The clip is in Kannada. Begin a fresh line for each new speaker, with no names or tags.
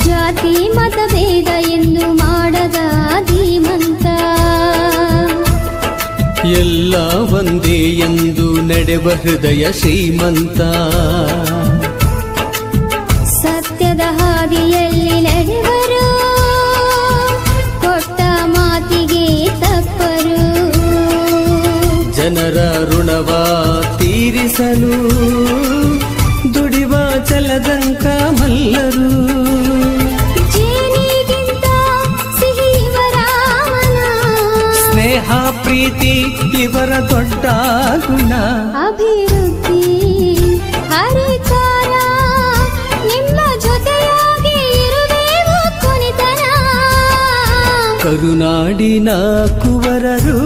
ಜಾತಿ ಮತಭೇದ ಎಂದು ಮಾಡದ ಧೀಮಂತ
ಎಲ್ಲ ಒಂದೇ ಎಂದು ನಡೆವ ಹೃದಯ ಶ್ರೀಮಂತ
ಸತ್ಯದ ಹಾದಿಯಲ್ಲಿ ನಡೆವರು ಕೊಟ್ಟ ಮಾತಿಗೆ ತಪ್ಪರು
ಜನರ ಋಣವ ತೀರಿಸಲು ದುಡಿವ ಚಲದಂಕ ಮಲ್ಲರು
ಜೇನಿಗಿಂತ ಸಿಹಿ ರಾಮನ
ಸ್ನೇಹ ಪ್ರೀತಿ ಇವರ ದೊಡ್ಡ ಗುಣ
ಅಭಿವೃದ್ಧಿ ಹರಿಕಾರ ನಿಮ್ಮ ಜೊತೆಯಾಗಿ ಇರುವೆವು ಕೊನೆತನ
ಕರುನಾಡಿನ ಕುವರರು